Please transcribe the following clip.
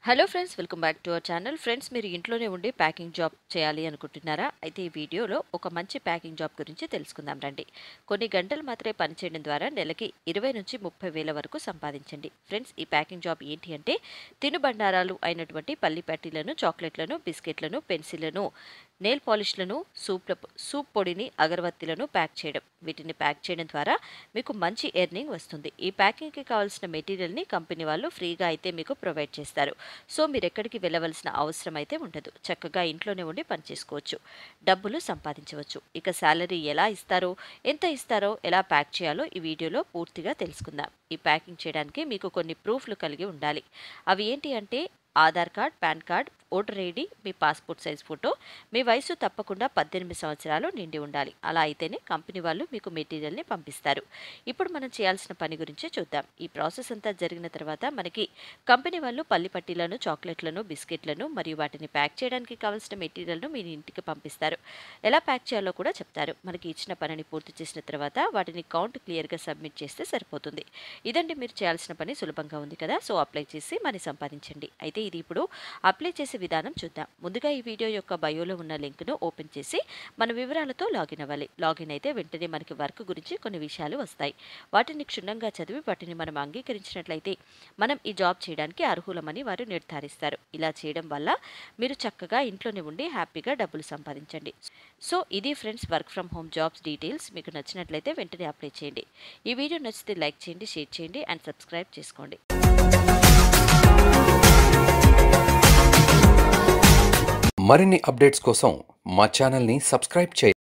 hello friends welcome back to our channel friends మీరు ఇంట్లోనే ఉండి ప్యాకింగ్ జాబ్ చేయాలి అనుకుంటున్నారా అయితే ఈ వీడియోలో ఒక మంచి ప్యాకింగ్ జాబ్ గురించి తెలుసుకుందాం రండి కొన్ని గంటలు మాత్రమే పనిచేయడం ద్వారా నెలకి ఇరవై నుంచి ముప్పై వేల వరకు సంపాదించండి ఫ్రెండ్స్ ఈ ప్యాకింగ్ జాబ్ ఏంటి అంటే తినుబండారాలు అయినటువంటి పల్లి పట్టీలను చాక్లెట్లను బిస్కెట్లను పెన్సిళ్లను నెయిల్ పాలిష్లను సూప్ల సూప్ పొడిని అగరబత్తిలను ప్యాక్ చేయడం వీటిని ప్యాక్ చేయడం ద్వారా మీకు మంచి ఎర్నింగ్ వస్తుంది ఈ ప్యాకింగ్కి కావాల్సిన మెటీరియల్ని కంపెనీ వాళ్ళు ఫ్రీగా అయితే మీకు ప్రొవైడ్ చేస్తారు సో మీరు ఎక్కడికి వెళ్ళవలసిన అవసరం అయితే ఉండదు చక్కగా ఇంట్లోనే ఉండి పనిచేసుకోవచ్చు డబ్బులు సంపాదించవచ్చు ఇక శాలరీ ఎలా ఇస్తారో ఎంత ఇస్తారో ఎలా ప్యాక్ చేయాలో ఈ వీడియోలో పూర్తిగా తెలుసుకుందాం ఈ ప్యాకింగ్ చేయడానికి మీకు కొన్ని ప్రూఫ్లు కలిగి ఉండాలి అవి ఏంటి అంటే Aadhaar card PAN card voter ID మీ పాస్పోర్ట్ సైజ్ ఫోటో మీ వయసు తప్పకుండా పద్దెనిమిది సంవత్సరాలు నిండి ఉండాలి అలా అయితేనే కంపెనీ వాళ్ళు మీకు మెటీరియల్ని పంపిస్తారు ఇప్పుడు మనం చేయాల్సిన పని గురించి చూద్దాం ఈ ప్రాసెస్ అంతా జరిగిన తర్వాత మనకి కంపెనీ వాళ్ళు పల్లి పట్టీలను చాక్లెట్లను బిస్కెట్లను మరియు వాటిని ప్యాక్ చేయడానికి కావాల్సిన మెటీరియల్ను మీ ఇంటికి పంపిస్తారు ఎలా ప్యాక్ చేయాలో కూడా చెప్తారు మనకి ఇచ్చిన పనిని పూర్తి చేసిన తర్వాత వాటిని కౌంట్ క్లియర్గా సబ్మిట్ చేస్తే సరిపోతుంది ఇదండి మీరు చేయాల్సిన పని సులభంగా ఉంది కదా సో అప్లై చేసి మనీ సంపాదించండి అయితే ఇది ఇప్పుడు అప్లై చేసే విధానం చూద్దాం ముందుగా ఈ వీడియో యొక్క బయోలో ఉన్న లింక్ను ఓపెన్ చేసి మన వివరాలతో లాగిన్ అవ్వాలి లాగిన్ అయితే వెంటనే మనకి వర్క్ గురించి కొన్ని విషయాలు వస్తాయి వాటిని క్షుణ్ణంగా చదివి వాటిని మనం అంగీకరించినట్లయితే మనం ఈ జాబ్ చేయడానికి అర్హులమని వారు నిర్ధారిస్తారు ఇలా చేయడం వల్ల మీరు చక్కగా ఇంట్లోనే ఉండి హ్యాపీగా డబ్బులు సంపాదించండి సో ఇది friends work from home jobs details మీకు నచ్చినట్లయితే వెంటనే అప్లై చేయండి ఈ వీడియో నచ్చితే లైక్ చేయండి షేర్ చేయండి అండ్ సబ్స్క్రైబ్ చేసుకోండి మరిన్ని అప్డేట్స్ కోసం మా ఛానల్ని సబ్స్క్రైబ్ చేయండి